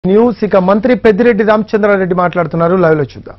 News ఇక మంత్రి పెద్దిరెడ్డి రామచంద్రారెడ్డి మాట్లాడుతున్నారు లైవ్ లో చూద్దాం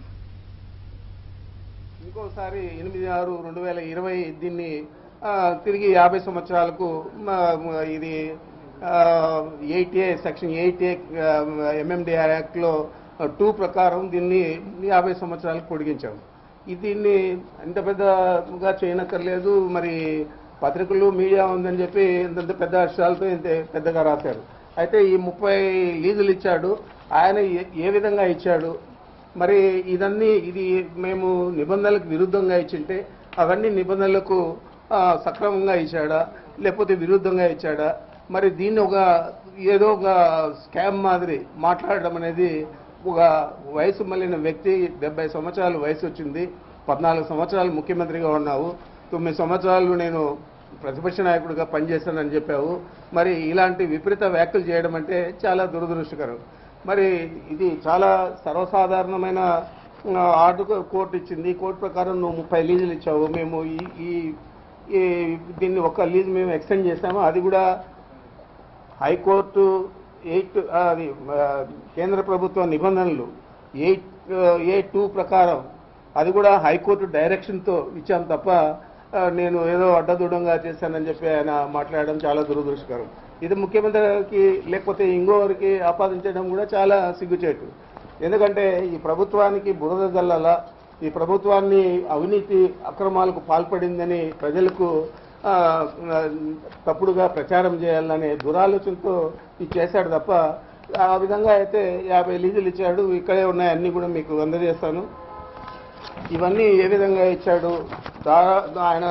ఇంకోసారి ఎనిమిది ఆరు రెండు వేల ఇరవై దీన్ని ఆ, తిరిగి యాభై సంవత్సరాలకు మ, మ, ఇది eight A section eight A MMDR యాక్ట్లో టూ ప్రకారం దీన్ని యాభై సంవత్సరాలకు పొడిగించాము ఇది దీన్ని ఇంత పెద్దగా చేయనక్కర్లేదు మరి పత్రికలు మీడియా ఉందని చెప్పి ఇంత పెద్ద అక్షరాలతో ఇంత పెద్దగా రాశారు అయితే ఈ ముప్పై లీజులు ఇచ్చాడు ఆయన ఏ- ఏ విధంగా ఇచ్చాడు మరి ఇదన్నీ ఇది మేము నిబంధనలకు విరుద్ధంగా ఇచ్చింటే అవన్నీ నిబంధనలకు ఆ, సక్రమంగా ఇచ్చాడా లేకపోతే విరుద్ధంగా ఇచ్చాడా మరి దీన్ని ఒక ఏదో ఒక స్కామ్ మాదిరి మాట్లాడడం అనేది ఒక వయసు మళ్ళిన వ్యక్తి డెబ్బై సంవత్సరాలు వయసు వచ్చింది పద్నాలుగు సంవత్సరాలు ముఖ్యమంత్రిగా ఉన్నావు తొమ్మిది సంవత్సరాలు నేను ప్రతిపక్ష నాయకుడిగా పనిచేశానని చెప్పావు మరి ఇలాంటి విపరీత వ్యాఖ్యలు చేయడం అంటే చాలా దురదృష్టకరం మరి ఇది చాలా సర్వసాధారణమైన ఆ, ఆర్డర్ కోర్టు ఇచ్చింది కోర్టు ప్రకారం నువ్వు ముప్పై లీజులు ఇచ్చావు మేము ఈ ఈ- ఈ దీన్ని ఒక లీజ్ మేము ఎక్స్టెండ్ చేసాము అది కూడా హైకోర్టు ఎయిట్ అది ఆ, కేంద్ర ప్రభుత్వ నిబంధనలు ఎయిట్ ఏ టూ ప్రకారం అది కూడా హైకోర్టు డైరెక్షన్తో ఇచ్చాం తప్ప ఆ, నేను ఏదో అడ్డదూడంగా చేశానని చెప్పి ఆయన మాట్లాడడం చాలా దురదృష్టకరం ఇది ముఖ్యమంత్రికి లేకపోతే ఇంకోరికి ఆపాదించడం కూడా చాలా సిగ్గుచేటు ఎందుకంటే ఈ ప్రభుత్వానికి బురద జల్లలా ఈ ప్రభుత్వాన్ని అవినీతి అక్రమాలకు పాల్పడిందని ప్రజలకు ఆ, ఆ, తప్పుడుగా ప్రచారం చేయాలనే దురాలోచనతో ఇది చేశాడు తప్ప ఆ విధంగా అయితే యాభై లీజులు ఇచ్చాడు ఇక్కడే ఉన్నాయి అన్ని కూడా మీకు అందజేస్తాను ఇవన్నీ ఏ విధంగా ఇచ్చాడు దా- ఆయన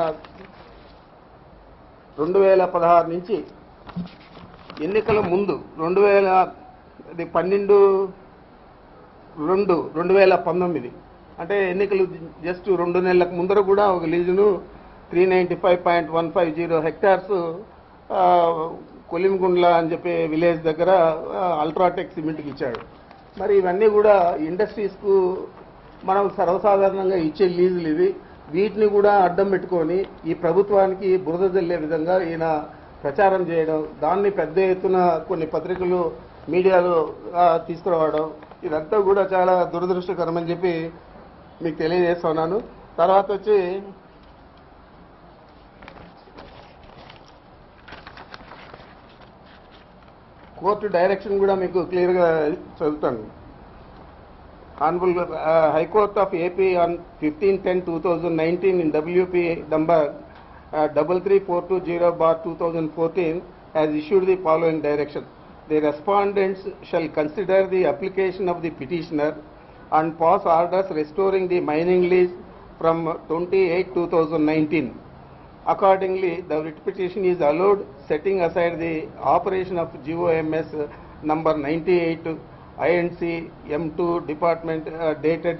రెండు వేల పదహారు నుంచి ఎన్నికల ముందు రెండు వేల అది పన్నెండు రెండు రెండు వేల పంతొమ్మిది అంటే ఎన్నికలు జస్ట్ రెండు నెలలకు ముందర కూడా ఒక లీజును three ninety five point one five zero hectares Kolimigundla అని చెప్పే విలేజ్ దగ్గర ఆ, అల్ట్రాటెక్ సిమెంట్కి ఇచ్చాడు మరి ఇవన్నీ కూడా ఇండస్ట్రీస్కు మనం సర్వసాధారణంగా ఇచ్చే లీజులు ఇవి వీటిని కూడా అడ్డం పెట్టుకొని ఈ ప్రభుత్వానికి బురద జల్లే విధంగా ఈయన ప్రచారం చేయడం దాన్ని పెద్ద ఎత్తున కొన్ని పత్రికలు మీడియాలో ఆ, తీసుకురావడం ఇదంతా కూడా చాలా దురదృష్టకరమని చెప్పి మీకు తెలియజేస్తున్నాను తర్వాత వచ్చి కోర్టు డైరెక్షన్ కూడా మీకు క్లియర్గా చదువుతాను Honorable uh, High Court of AP on 15-10-2019 in WP number uh, 33420 bar 2014 has issued the following direction. The respondents shall consider the application of the petitioner and pass orders restoring the mining lease from 28-2019. Accordingly, the writ petition is allowed setting aside the operation of GOMS number 98 INC M2 department uh, dated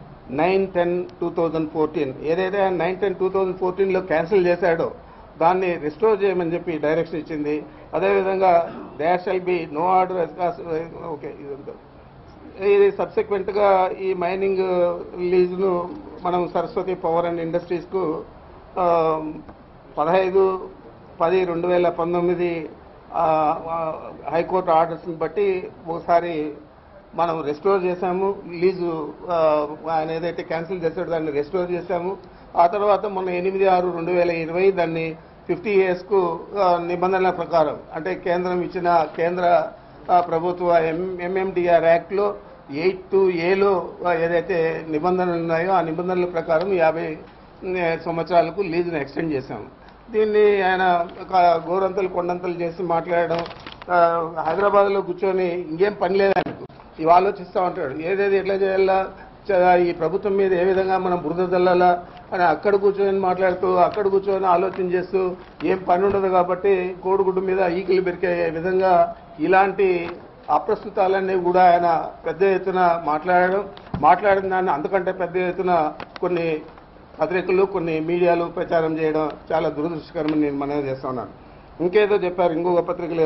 9-10-2014. ఏదైతే nine ten two thousand ఫోర్టీన్లో cancel చేశాడో దాన్ని restore చేయమని చెప్పి direction ఇచ్చింది అదేవిధంగా there shall be no order okay ఇదంతా ఇది సబ్సిక్వెంట్ గా ఈ మైనింగ్ లీజును మనం సరస్వతి పవర్ అండ్ ఇండస్ట్రీస్ కు ఆ, పదహైదు పది రెండు వేల పంతొమ్మిది ఆ, ఆ, హైకోర్టు ఆర్డర్స్ బట్టి ఒకసారి మనం రెస్టోర్ చేశాము లీజు ఆ, ఆయన ఏదైతే క్యాన్సిల్ చేశాడో దాన్ని రెస్టోర్ చేశాము ఆ తర్వాత మొన్న ఎనిమిది ఆరు రెండు వేల ఇరవై దాన్ని ఫిఫ్టీ ఇయర్స్కు నిబంధనల ప్రకారం అంటే కేంద్రం ఇచ్చిన కేంద్ర ఆ, ప్రభుత్వ ఎం ఎంఎండిఆర్ యాక్ట్లో ఎయిట్ టు ఏలో ఏదైతే నిబంధనలు ఉన్నాయో ఆ నిబంధనల ప్రకారం యాభై ఉమ్, సంవత్సరాలకు లీజును ఎక్స్టెండ్ చేశాము దీన్ని ఆయన ఒక గోరంతలు కొండంతలు చేసి మాట్లాడడం ఆ, హైదరాబాద్లో కూర్చొని ఇంకేం పని లేదు ఆయనకు ఇవి ఆలోచిస్తూ ఉంటాడు ఏదేది ఎట్లా చేయాలా చ- ఈ ప్రభుత్వం మీద ఏ విధంగా మనం బురద చల్లాలా అని అక్కడ కూర్చొని మాట్లాడుతూ అక్కడ కూర్చొని ఆలోచన చేస్తూ ఏం పని ఉండదు కాబట్టి కోడిగుడ్డు మీద ఈకలు పెరికే విధంగా ఇలాంటి అప్రస్తుతాలన్నీ కూడా ఆయన పెద్ద ఎత్తున మాట్లాడడం మాట్లాడిన దాన్ని అంతకంటే పెద్ద ఎత్తున కొన్ని పత్రికలు కొన్ని మీడియాలు ప్రచారం చేయడం చాలా దురదృష్టకరమని నేను మనవి చేస్తా ఉన్నాను ఇంకేదో చెప్పారు ఇంకొక పత్రికలు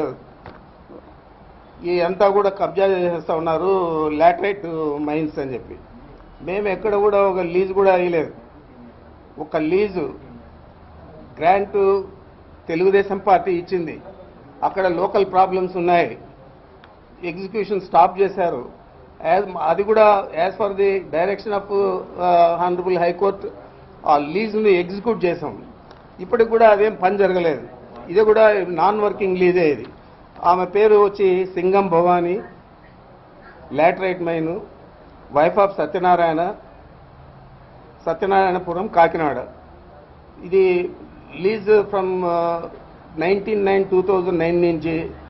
ఈ అంతా కూడా కబ్జా చేసేస్తా ఉన్నారు లాటరైట్ మైన్స్ అని చెప్పి మేము ఎక్కడ కూడా ఒక లీజ్ కూడా వేయలేదు ఒక లీజు గ్రాంటు తెలుగుదేశం పార్టీ ఇచ్చింది అక్కడ లోకల్ ప్రాబ్లమ్స్ ఉన్నాయి ఎగ్జిక్యూషన్ స్టాప్ చేశారు యాజ్ అది కూడా as per the direction of honourable high court ఆ లీజ్ని ఎగ్జిక్యూట్ చేసాం ఇప్పటికి కూడా అదేం పని జరగలేదు ఇది కూడా నాన్ వర్కింగ్ లీజే ఇది ఆమె పేరు వచ్చి Singam Bhavani laterite mine wife of Satyanarayana Satyanarayanapuram Kakinada ఇది lease from nineteen nine two thousand nine నుంచి